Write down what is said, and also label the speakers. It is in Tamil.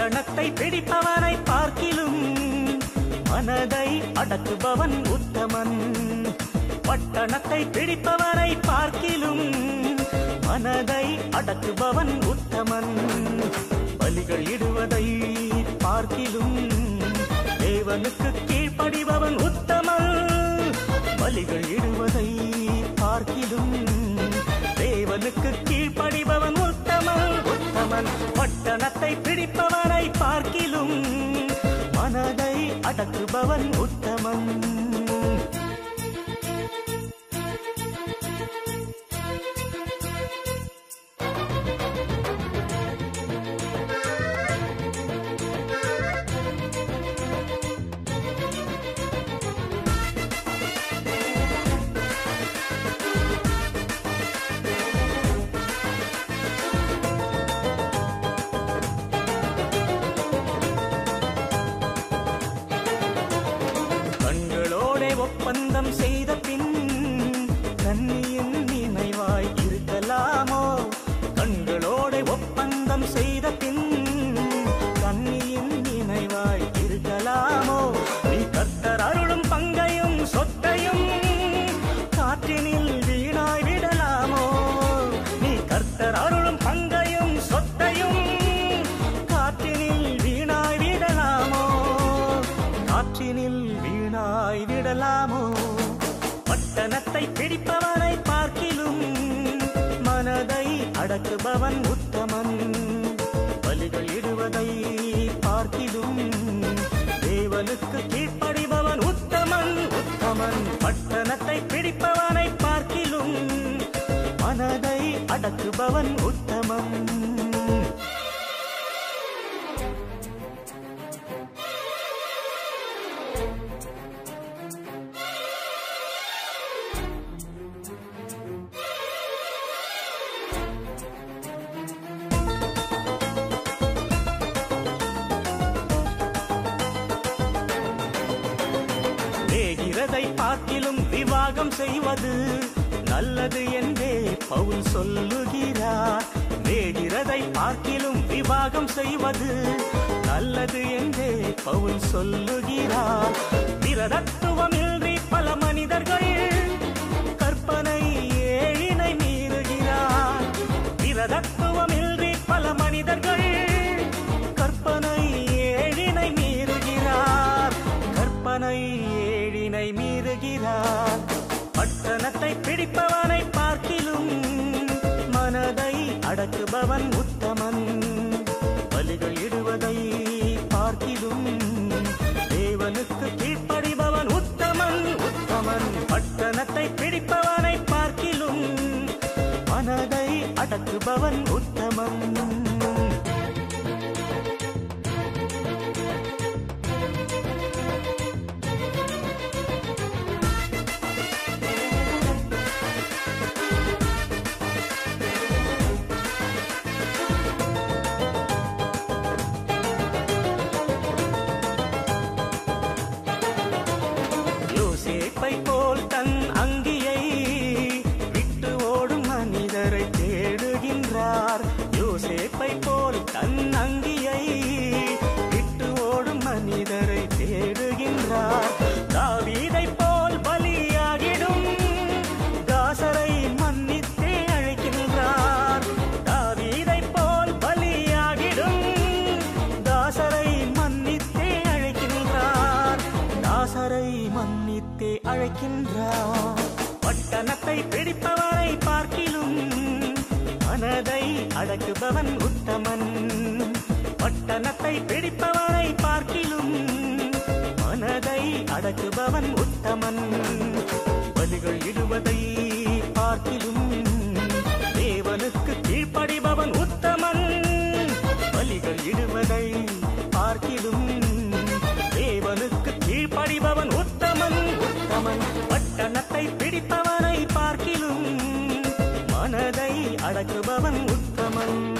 Speaker 1: பட்டணத்தை பிடிப்பவனை பார்க்கிலும் மனதை அடக்குபவன் உத்தமன் பட்டணத்தை பிடிப்பவனை பார்க்கிலும் மனதை அடக்குபவன் உத்தமன் பலிகள் இடுவதை பார்க்கிலும் தேவனுக்கு கீழ்ப்படிபவன் உத்தமன் பலிகள் இடுவதை பார்க்கிலும் தேவனுக்கு கீழ்ப்படிபவன் உத்தமன் உத்தமன் பட்டணத்தை பிடிப்பவனை பார்க்கிலும் மனதை அடக்குபவன் உத்தமன் கண்களோட ஒப்பந்தம் செய்த பின் கண்ணியின் நினைவாய் இருக்கலாமோ கண்களோட ஒப்பந்தம் செய்த பின் கண்ணியின் நினைவாய் இருக்கலாமோ நீ கர்த்தர் அருளும் பங்கையும் சொத்தையும் காற்றினில் வீணாய் விடலாமோ நீ கர்த்தர் அருளும் பங்கையும் சொத்தையும் காற்றினில் வீணாய் விடலாமோ காற்றினில் வீணாய் விடலாமோ பட்டணத்தை பிடிப்பவனை பார்க்கிலும் மனதை அடக்குபவன் உத்தமன் பலிகள் இடுவதை பார்க்கிலும் தேவனுக்கு கீழ்ப்படிபவன் உத்தமன் உத்தமன் பட்டணத்தை பிடிப்பவனை பார்க்கிலும் மனதை அடக்குபவன் உத்தமன் வேகிறதை பார்க்கிலும் விவாகம் செய்வது நல்லது என்றே பவுல் சொல்லுகிறார் வேகிறதை பார்க்கிலும் விவாகம் செய்வது நல்லது என்றே பவுல் சொல்லுகிறார் விரதத்துவமின்றி பல மனிதர்கள் கற்பனை ஏழினை மீறுகிறார் விரதத்துவமின்றி பல மனிதர்கள் கற்பனை ஏழினை மீறுகிறார் கற்பனை ஏழினை மீறுகிறார் பட்டணத்தை பிடிப்பவனை பார்க்கிலும் மனதை அடக்குபவன் உத்தமன் பலிகள் இடுவதை பார்க்கிலும் தேவனுக்கு கீழ்ப்படிபவன் உத்தமன் உத்தமன் பட்டணத்தை பிடிப்பவனை பார்க்கிலும் மனதை அடக்குபவன் உத்தமன் யோசேப்பை போல் தன் அங்கியை விட்டு ஓடும் மனிதரை தேடுகின்றார் யோசேப்பை போல் தன் அங்கியை விட்டு ஓடும் மனிதரை தேடுகின்றார் தாவீதை போல் பலியாகிடும் தாசரை மன்னித்தே அழைக்கின்றார் தாவீதை போல் பலியாகிடும் தாசரை மன்னித்தே அழைக்கின்றார் தாசரை மன்னித்தே அழைக்கின்றார் பட்டணத்தை பிடிப்பவரை பார்க்கிலும் மனதை அடக்குபவன் உத்தமன் பட்டணத்தை பிடிப்பவரை பார்க்கிலும் மனதை அடக்குபவன் உத்தமன் பலிகள் இடுவதை பார்க்கிலும் தேவனுக்கு கீழ்ப்படிபவன் உத்தமன் பலிகள் இடுவதை பார்க்கிலும் தேவனுக்கு கீழ்ப்படிபவன் உத்தமன் உத்தமன் பட்டணத்தை பிடிப்பவனை பார்க்கிலும் மனதை அடக்குபவன் உத்தமன்